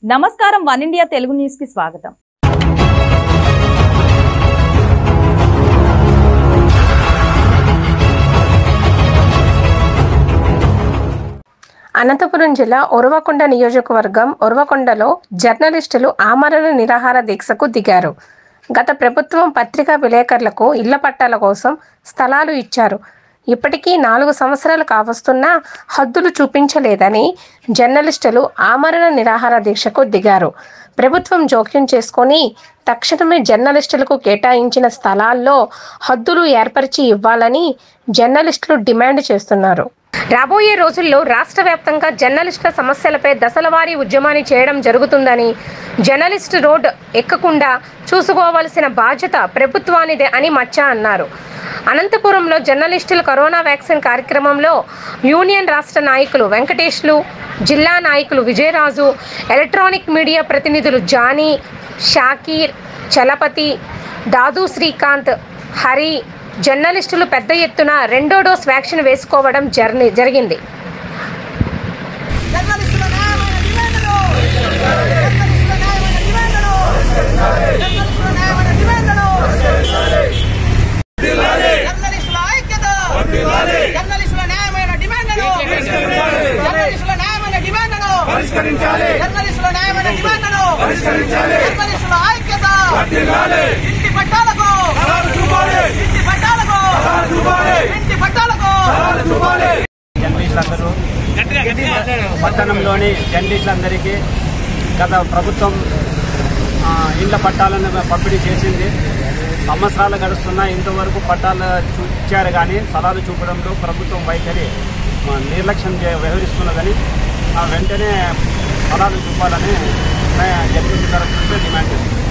నమస్కారం one India Telugu news కి స్వాగతం అనంతపురం జిల్లా ఒరవకొండ నియోజకవర్గం ఒరవకొండలో జర్నలిస్టులు ఆమరణ నిరాహార దీక్షకు దిగారు గత ప్రభుత్వం పత్రికా విలేకరులకు ఇళ్ల పట్టాల కోసం స్థలాలు ఇచ్చారు ఇప్పటికీ నాలుగు సంవత్సరాలు కావస్తున్నా హద్దులు చూపించలేదని జర్నలిస్టులు ఆమరణ నిరాహార దీక్షకు దిగారు ప్రభుత్వం జోక్యం చేసుకొని తక్షణమే జర్నలిస్టులకు కేటాయించిన స్థలాల్లో హద్దులు ఏర్పరిచి ఇవ్వాలని జర్నలిస్టులు డిమాండ్ చేస్తున్నారు రాబోయే రోజుల్లో రాష్ట్ర వ్యాప్తంగా జర్నలిస్టుల సమస్యలపై దశలవారీ ఉద్యమాన్ని చేయడం జరుగుతుందని జర్నలిస్ట్ రోడ్ ఎక్కకుండా చూసుకోవాల్సిన బాధ్యత ప్రభుత్వానిదే అని మచ్చ అన్నారు అనంతపురంలో జర్నలిస్టుల కరోనా వ్యాక్సిన్ కార్యక్రమంలో యూనియన్ రాష్ట్ర నాయకులు వెంకటేష్లు జిల్లా నాయకులు విజయరాజు ఎలక్ట్రానిక్ మీడియా ప్రతినిధులు జానీ షాకీర్ చలపతి దాదు శ్రీకాంత్ హరి జర్నలిస్టులు పెద్ద ఎత్తున రెండో డోస్ వ్యాక్సిన్ వేసుకోవడం జర్ని జరిగింది జర్నలిస్టుల న్యాయమైన డిమాండ్లు జర్నలిస్టుల న్యాయమైన డిమాండ్లు జర్నలిస్టుల న్యాయమైన డిమాండ్లు జర్నలిస్టుల ఐక్యత జర్నలిస్టుల న్యాయమైన డిమాండ్లు జర్నలిస్టుల న్యాయమైన డిమాండ్లు జర్నలిస్టుల న్యాయమైన డిమాండ్లు జర్నలిస్టుల ఐక్యత ఇంటి పట్టాలకు ఇంటి పట్టాలకు ఇంటి పట్టాలకు జర్నలిస్టులందరూ పట్టణంలోని జర్నలిస్టులందరికీ గత ప్రభుత్వం ఆ, ఇండ్ల పట్టాలను పంపిణీ చేసింది సంవత్సరాలు గడుస్తున్నా ఇంతవరకు పట్టాలు చూ- ఇచ్చారు కానీ స్థలాలు చూపడంలో ప్రభుత్వం వైఖరి ఆ, నిర్లక్ష్యం చే వ్యవహరిస్తున్నదని ఆ, వెంటనే స్థలాలు చూపాలని జర్నలిస్టు తరఫు నుంచి డిమాండ్ చేస్తుంది